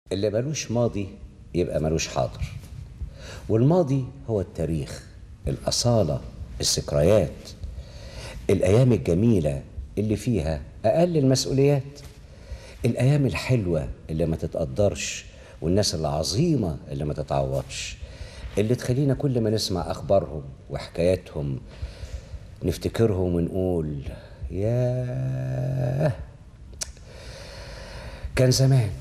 اللي ملوش ماضي يبقى ملوش حاضر والماضي هو التاريخ الأصالة الذكريات الأيام الجميلة اللي فيها أقل المسؤوليات الأيام الحلوة اللي ما تتقدرش والناس العظيمة اللي ما تتعوضش اللي تخلينا كل ما نسمع أخبارهم وحكاياتهم نفتكرهم ونقول ياه كان زمان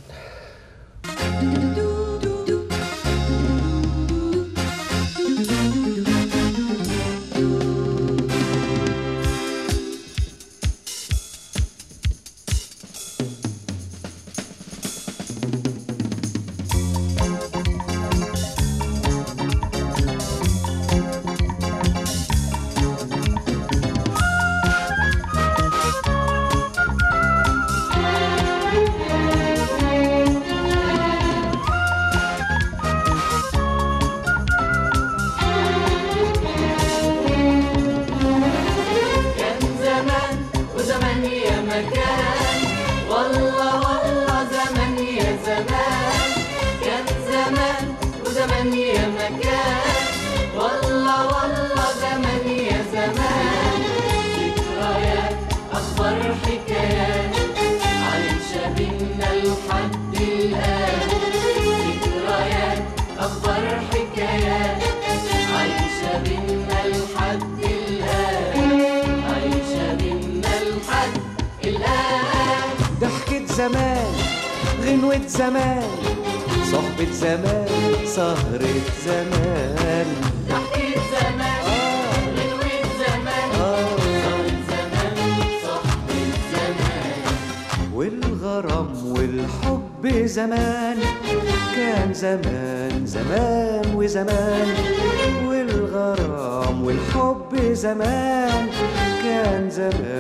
كان زمان وزمان يا مكان والله والله زمان يا زمان كان زمان وزمان يا مكان والله والله زمان يا زمان ذكريات أخبار حكايات عايشة بينا لحد الآن ذكريات أخبار حكايات عايشة بينا لحد الآن عايشة بينا لحد الآن ضحكة زمان غنوة زمان صحبة زمان سهرة زمان ضحكة زمان غنوة زمان صارت زمان صحبة زمان والغرام والحب زمان كان زمان زمان وزمان والغرام والحب زمان كان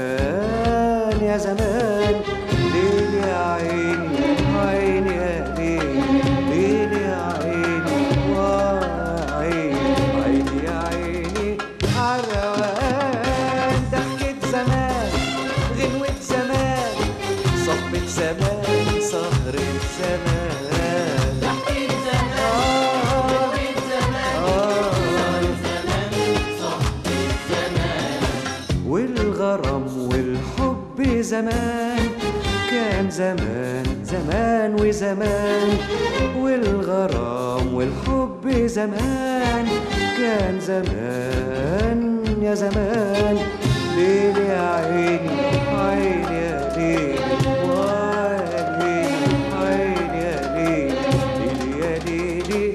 زمان يا زمان ليل يا عيني عيني يا ليل ليل يا عيني وعيني عيني يا عيني عالروقان ضحكة زمان غنوة زمان صحبة زمان سهرة زمان ضحكة زمان غنوة زمان صارت زمان صحبة زمان والغرام والحب زمان كان زمان زمان وزمان والغرام والحب زمان كان زمان يا زمان ليل يا عيني عيني يا ليل وعيني عيني يا ليل ليل يا ليلي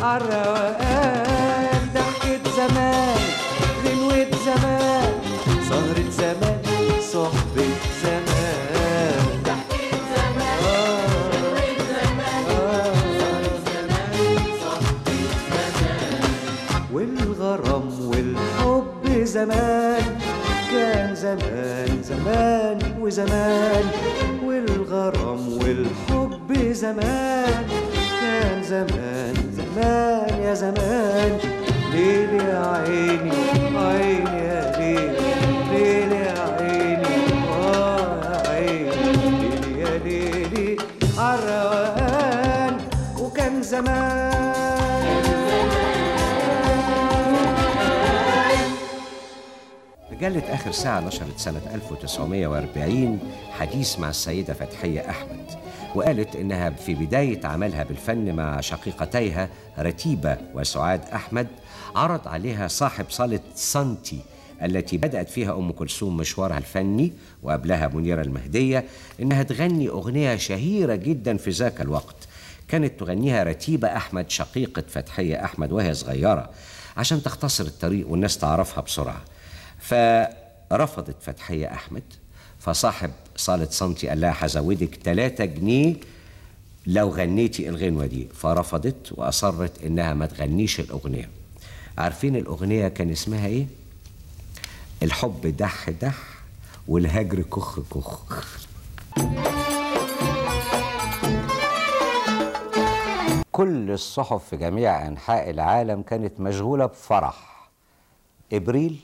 عالروقان ضحكة زمان غنوة زمان سهرة زمان صحبة زمان ضحكة زمان غنوة زمان صارت زمان صحبة زمان والغرام والحب زمان كان زمان زمان وزمان والغرام والحب زمان كان زمان زمان يا زمان ليل يا عيني عيني يا ليل ليل يا عيني آه يا عيني ليل يا ليلي عالروقان وكان زمان مجلة آخر ساعة نشرت سنة 1940 حديث مع السيدة فتحية أحمد وقالت إنها في بداية عملها بالفن مع شقيقتيها رتيبة وسعاد أحمد عرض عليها صاحب صالة سانتي التي بدأت فيها أم كلثوم مشوارها الفني وقبلها منيرة المهدية إنها تغني أغنية شهيرة جدا في ذاك الوقت كانت تغنيها رتيبة أحمد شقيقة فتحية أحمد وهي صغيرة عشان تختصر الطريق والناس تعرفها بسرعة فرفضت فتحية أحمد فصاحب صالة سنتي قال لها هزودك 3 جنيه لو غنيتي الغنوة دي فرفضت وأصرت إنها ما تغنيش الأغنية عارفين الأغنية كان اسمها إيه؟ الحب دح دح والهجر كخ كخ كل الصحف في جميع أنحاء العالم كانت مشغولة بفرح إبريل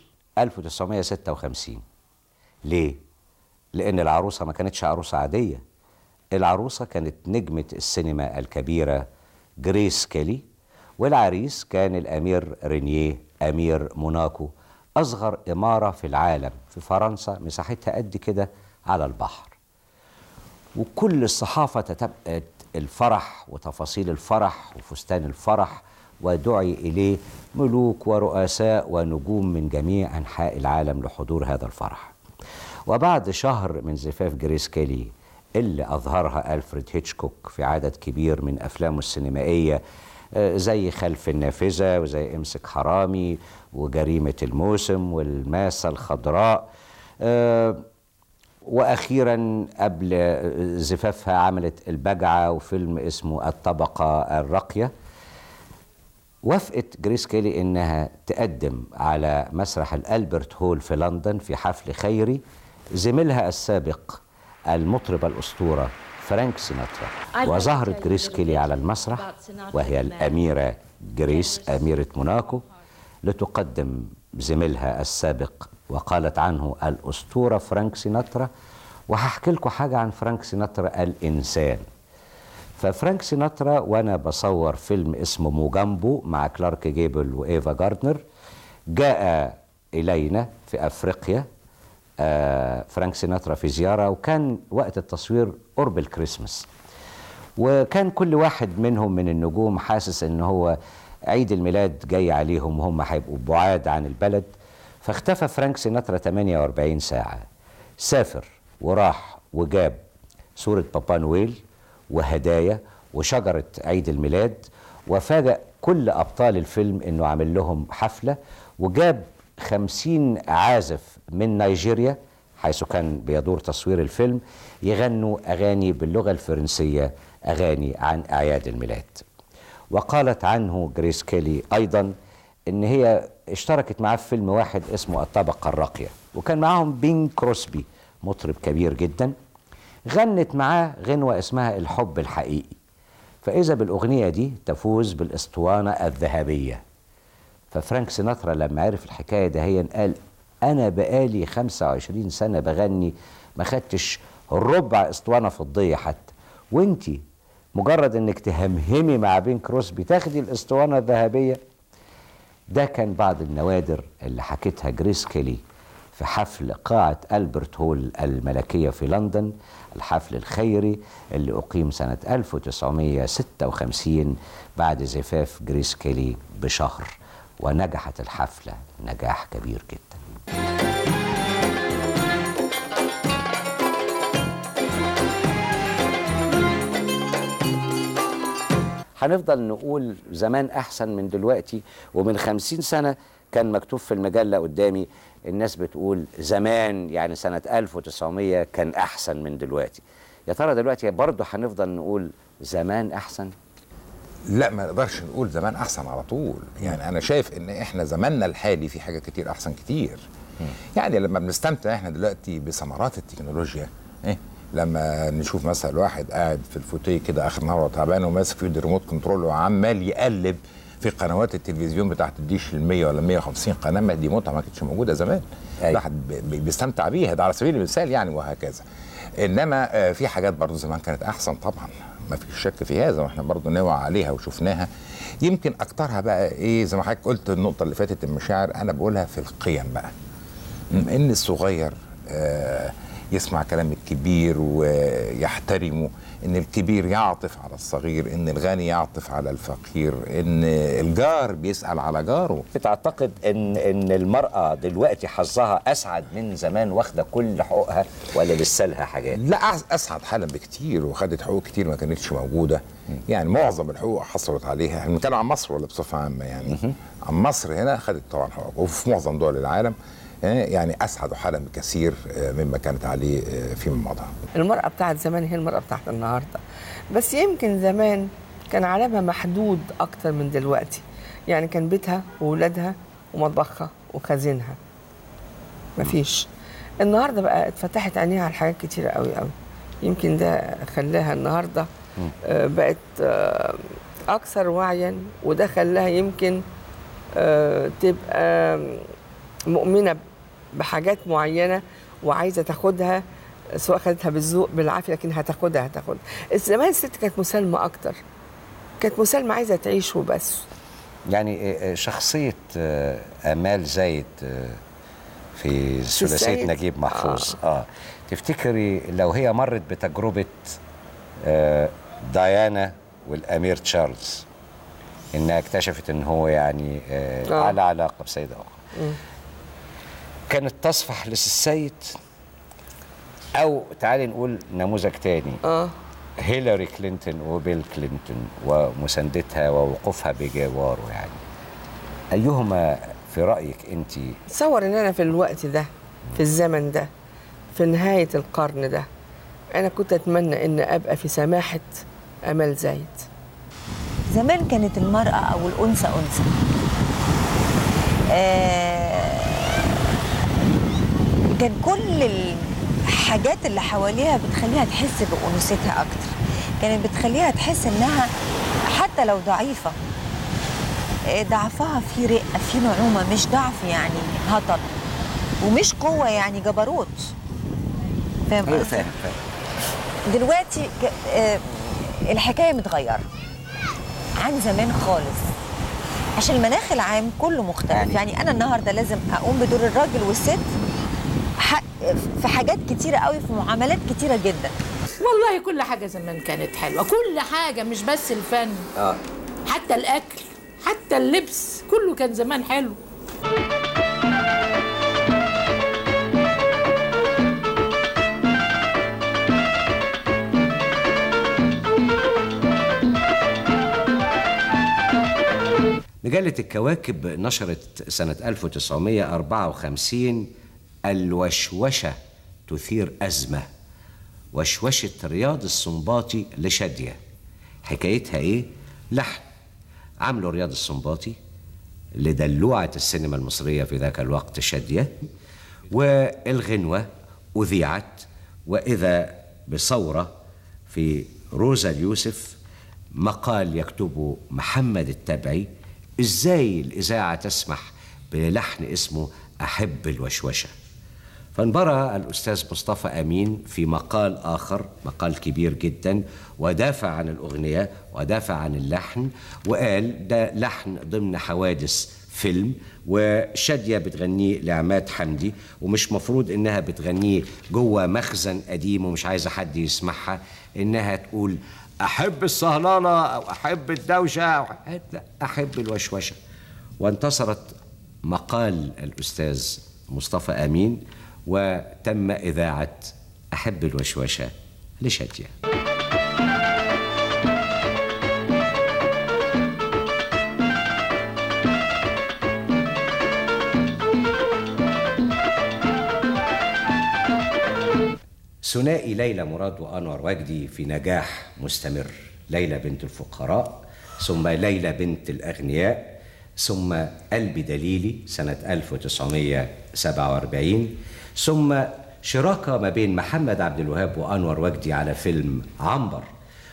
1956 ليه؟ لأن العروسة ما كانتش عروسة عادية العروسة كانت نجمة السينما الكبيرة جريس كيلي والعريس كان الأمير رينيه أمير موناكو أصغر إمارة في العالم في فرنسا مساحتها قد كده على البحر وكل الصحافة تتبقت الفرح وتفاصيل الفرح وفستان الفرح ودعي إليه ملوك ورؤساء ونجوم من جميع أنحاء العالم لحضور هذا الفرح وبعد شهر من زفاف جريس كيلي اللي أظهرها ألفريد هيتشكوك في عدد كبير من أفلامه السينمائية آه، زي خلف النافذة وزي امسك حرامي وجريمة الموسم والماسة الخضراء آه، واخيرا قبل زفافها عملت البجعه وفيلم اسمه الطبقه الراقيه وافقت جريس كيلي انها تقدم على مسرح الالبرت هول في لندن في حفل خيري زميلها السابق المطرب الاسطوره فرانك سيناترا وظهرت جريس كيلي على المسرح وهي الاميره جريس اميره موناكو لتقدم زميلها السابق وقالت عنه الاسطوره فرانك سيناترا وهحكي لكم حاجه عن فرانك سيناترا الانسان ففرانك سيناترا وانا بصور فيلم اسمه موجامبو مع كلارك جيبل وايفا جاردنر جاء الينا في افريقيا آه، فرانك سيناترا في زياره وكان وقت التصوير قرب الكريسماس وكان كل واحد منهم من النجوم حاسس ان هو عيد الميلاد جاي عليهم وهم هيبقوا بعاد عن البلد فاختفى فرانك سيناترا 48 ساعه سافر وراح وجاب صوره بابا نويل وهدايا وشجره عيد الميلاد وفاجأ كل ابطال الفيلم انه عامل لهم حفله وجاب خمسين عازف من نيجيريا حيث كان بيدور تصوير الفيلم يغنوا اغاني باللغه الفرنسيه اغاني عن اعياد الميلاد وقالت عنه جريس كيلي ايضا ان هي اشتركت معاه في فيلم واحد اسمه الطبقه الراقيه وكان معاهم بين كروسبي مطرب كبير جدا غنت معاه غنوه اسمها الحب الحقيقي فاذا بالاغنيه دي تفوز بالاسطوانه الذهبيه ففرانك سيناترا لما عرف الحكايه دهيا قال انا بقالي 25 سنه بغني ما خدتش ربع اسطوانه فضيه حتى وانتي مجرد انك تهمهمي مع بين كروسبي تاخدي الاسطوانه الذهبيه ده كان بعض النوادر اللي حكتها جريس كيلي في حفل قاعة ألبرت هول الملكية في لندن الحفل الخيري اللي أقيم سنة 1956 بعد زفاف جريس كيلي بشهر ونجحت الحفلة نجاح كبير جدا هنفضل نقول زمان أحسن من دلوقتي ومن خمسين سنة كان مكتوب في المجلة قدامي الناس بتقول زمان يعني سنة 1900 كان أحسن من دلوقتي يا ترى دلوقتي برضه هنفضل نقول زمان أحسن لا ما نقدرش نقول زمان احسن على طول يعني انا شايف ان احنا زماننا الحالي في حاجات كتير احسن كتير يعني لما بنستمتع احنا دلوقتي بثمرات التكنولوجيا ايه لما نشوف مثلا واحد قاعد في الفوتيه كده اخر نهار وتعبان وماسك في ايده ريموت كنترول وعمال يقلب في قنوات التلفزيون بتاعت الديش ال 100 ولا 150 قناه ما دي متعه ما كانتش موجوده زمان أيوة. الواحد بي- بي- بيستمتع بيها ده على سبيل المثال يعني وهكذا انما آه، في حاجات برضو زمان كانت احسن طبعا ما فيش شك في هذا واحنا برضو نوعى عليها وشفناها يمكن اكترها بقى ايه زي ما حضرتك قلت النقطه اللي فاتت المشاعر انا بقولها في القيم بقى م، ان الصغير آه، يسمع كلام الكبير ويحترمه ان الكبير يعطف على الصغير ان الغني يعطف على الفقير ان الجار بيسأل على جاره بتعتقد ان ان المراه دلوقتي حظها اسعد من زمان واخده كل حقوقها ولا لسه لها حاجات لا أس- اسعد حالا بكتير وخدت حقوق كتير ما كانتش موجوده يعني معظم الحقوق حصلت عليها احنا بنتكلم عن مصر ولا بصفه عامه يعني عن مصر هنا خدت طبعا حقوق وفي معظم دول العالم آه، يعني اسعد حالا بكثير آه، مما كانت عليه آه، فيما مضى المرأة بتاعت زمان هي المرأة بتاعت النهاردة بس يمكن زمان كان عالمها محدود أكتر من دلوقتي يعني كان بيتها وولادها ومطبخها وخزينها مفيش النهاردة بقى اتفتحت عينيها على حاجات كتيرة قوي قوي يمكن ده خلاها النهاردة آه، بقت آه، أكثر وعيا وده خلاها يمكن آه، تبقى مؤمنة بحاجات معينة وعايزة تاخدها سواء خدتها بالذوق بالعافيه لكن هتاخدها هتاخدها زمان الست كانت مسالمه اكتر كانت مسالمه عايزه تعيش وبس يعني آه، آه، شخصية آه، آمال زايد آه، في ثلاثية السيد؟ نجيب محفوظ آه. آه تفتكري لو هي مرت بتجربة آه ديانا والأمير تشارلز إنها اكتشفت إن هو يعني آه آه. على علاقة بسيدة أخرى كانت تصفح للسيد أو تعالي نقول نموذج تاني اه هيلاري كلينتون وبيل كلينتون ومساندتها ووقوفها بجواره يعني أيهما في رأيك أنت تصور ان انا في الوقت ده في الزمن ده في نهايه القرن ده انا كنت اتمنى ان ابقى في سماحه امال زايد زمان كانت المرأة أو الأنثى أنثى آه، كان كل الحاجات اللي حواليها بتخليها تحس بأنوثتها أكتر كانت بتخليها تحس إنها حتى لو ضعيفة آه، ضعفها في رقة في نعومة مش ضعف يعني هطل ومش قوة يعني جبروت فاهم أيوة قصدي؟ فاهم فاهم دلوقتي ك- آه، الحكايه متغيره عن زمان خالص عشان المناخ العام كله مختلف يعني- يعني, يعني انا النهارده لازم اقوم بدور الراجل والست ح- في حاجات كتيره قوي في معاملات كتيره جدا والله كل حاجة زمان كانت حلوة كل حاجة مش بس الفن آه. حتى الأكل حتى اللبس كله كان زمان حلو مجلة الكواكب نشرت سنة 1954 الوشوشة تثير أزمة وشوشة رياض السنباطي لشادية حكايتها إيه؟ لحن عملوا رياض السنباطي لدلوعة السينما المصرية في ذاك الوقت شادية والغنوة أذيعت وإذا بثورة في روزا اليوسف مقال يكتبه محمد التبعي ازاي الاذاعه تسمح بلحن اسمه احب الوشوشه فانبرى الاستاذ مصطفى امين في مقال اخر مقال كبير جدا ودافع عن الاغنيه ودافع عن اللحن وقال ده لحن ضمن حوادث فيلم وشاديه بتغنيه لعماد حمدي ومش مفروض انها بتغنيه جوه مخزن قديم ومش عايزه حد يسمعها انها تقول احب الصهلله او احب الدوشه أو لا احب الوشوشه وانتصرت مقال الاستاذ مصطفى امين وتم اذاعه احب الوشوشه لشاديه ثنائي ليلى مراد وانور وجدي في نجاح مستمر ليلى بنت الفقراء ثم ليلى بنت الاغنياء ثم قلبي دليلي سنه 1947 ثم شراكه ما بين محمد عبد الوهاب وانور وجدي على فيلم عنبر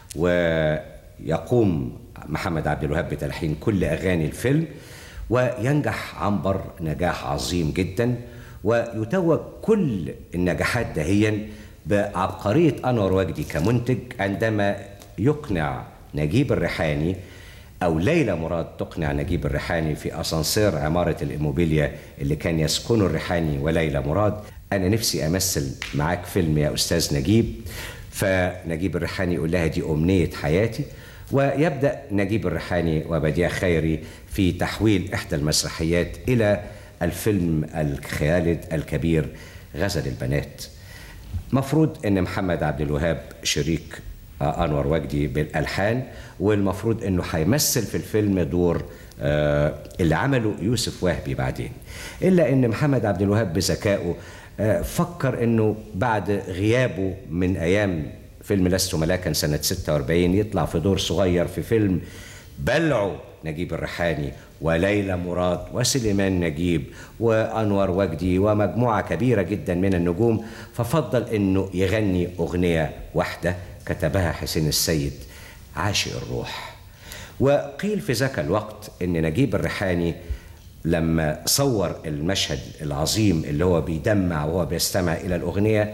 ويقوم محمد عبد الوهاب بتلحين كل اغاني الفيلم وينجح عنبر نجاح عظيم جدا ويتوج كل النجاحات دهيا بعبقرية أنور وجدي كمنتج عندما يقنع نجيب الريحاني أو ليلى مراد تقنع نجيب الريحاني في أسانسير عمارة الإيموبيليا اللي كان يسكنه الريحاني وليلى مراد أنا نفسي أمثل معاك فيلم يا أستاذ نجيب فنجيب الريحاني يقول لها دي أمنية حياتي ويبدأ نجيب الريحاني وبديع خيري في تحويل إحدى المسرحيات إلى الفيلم الخالد الكبير غزل البنات مفروض ان محمد عبد الوهاب شريك آه، انور وجدي بالالحان والمفروض انه هيمثل في الفيلم دور آه، اللي عمله يوسف وهبي بعدين الا ان محمد عبد الوهاب بذكائه آه، فكر انه بعد غيابه من ايام فيلم لست ملاكا سنه 46 يطلع في دور صغير في فيلم بلعوا نجيب الريحاني وليلى مراد وسليمان نجيب وانور وجدي ومجموعه كبيره جدا من النجوم ففضل انه يغني اغنيه واحده كتبها حسين السيد عاشق الروح وقيل في ذاك الوقت ان نجيب الريحاني لما صور المشهد العظيم اللي هو بيدمع وهو بيستمع الى الاغنيه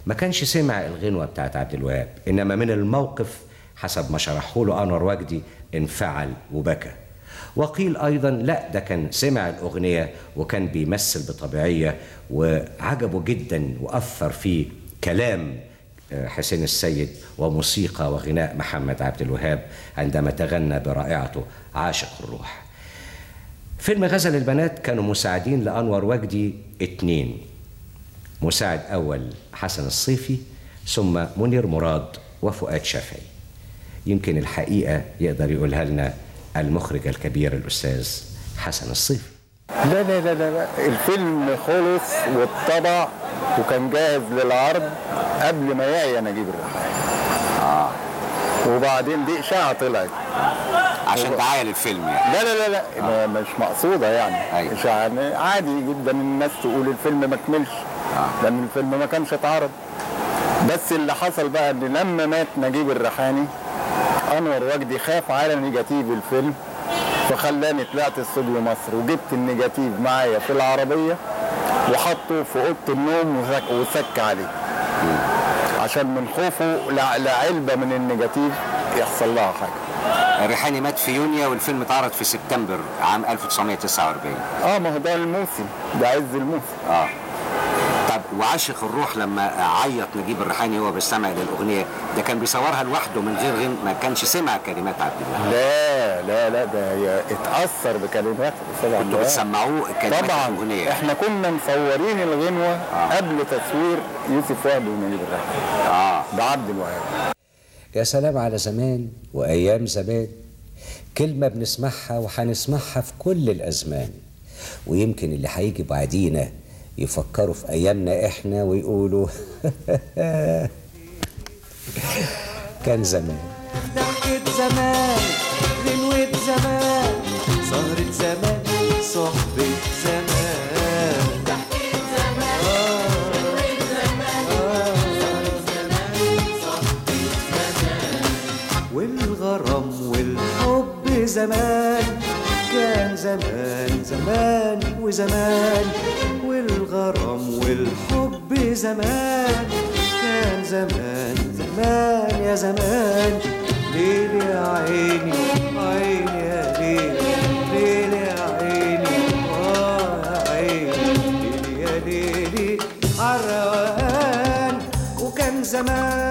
ما كانش سمع الغنوة بتاعت عبد الوهاب إنما من الموقف حسب ما شرحه له أنور وجدي انفعل وبكى وقيل أيضا لا ده كان سمع الأغنية وكان بيمثل بطبيعية وعجبه جدا وأثر فيه كلام آه، حسين السيد وموسيقى وغناء محمد عبد الوهاب عندما تغنى برائعته عاشق الروح فيلم غزل البنات كانوا مساعدين لأنور وجدي اتنين مساعد أول حسن الصيفي ثم منير مراد وفؤاد شافعي يمكن الحقيقة يقدر يقولها لنا المخرج الكبير الأستاذ حسن الصيفي لا لا لا لا, لا. الفيلم خلص واتطبع وكان جاهز للعرض قبل ما يعيا نجيب الريحاني اه وبعدين دي اشاعه طلعت عشان دعاية للفيلم يعني لا لا لا لا ما مش مقصوده يعني أيوة. اشاعه يعني عادي جدا الناس تقول الفيلم ما كملش لان الفيلم ما كانش اتعرض بس اللي حصل بقى ان لما مات نجيب الريحاني انور وجدي خاف على نيجاتيف الفيلم فخلاني طلعت استوديو مصر وجبت النيجاتيف معايا في العربيه وحطه في اوضه النوم وسك, وسك عليه عشان من خوفه لع- لعلبه من النيجاتيف يحصل لها حاجه الريحاني مات في يونيو والفيلم اتعرض في سبتمبر عام 1949 اه ما هو ده الموسم ده عز الموسم اه طب وعاشق الروح لما عيط نجيب الريحاني وهو بيستمع للاغنيه ده كان بيصورها لوحده من غير غن ما كانش سمع كلمات عبد الوهاب لا لا لا ده ي- اتأثر بكلمات طبعا كنتوا بتسمعوه كلمات طبعا الاغنيه احنا كنا مصورين الغنوة آه. قبل تصوير يوسف وهبي ونجيب الريحاني اه ده عبد الوهاب يا سلام على زمان وايام زمان كلمه بنسمعها وهنسمعها في كل الازمان ويمكن اللي هيجي بعدينا يفكروا في ايامنا احنا ويقولوا كان زمان ضحكة زمان غنوة زمان سهرة زمان صحبة زمان والغرام والحب زمان كان زمان زمان وزمان والغرام والحب زمان كان زمان زمان يا زمان ليل يا عيني عيني يا ليل ليل يا عيني اه يا عيني ليل يا ليلي عالروقان وكان زمان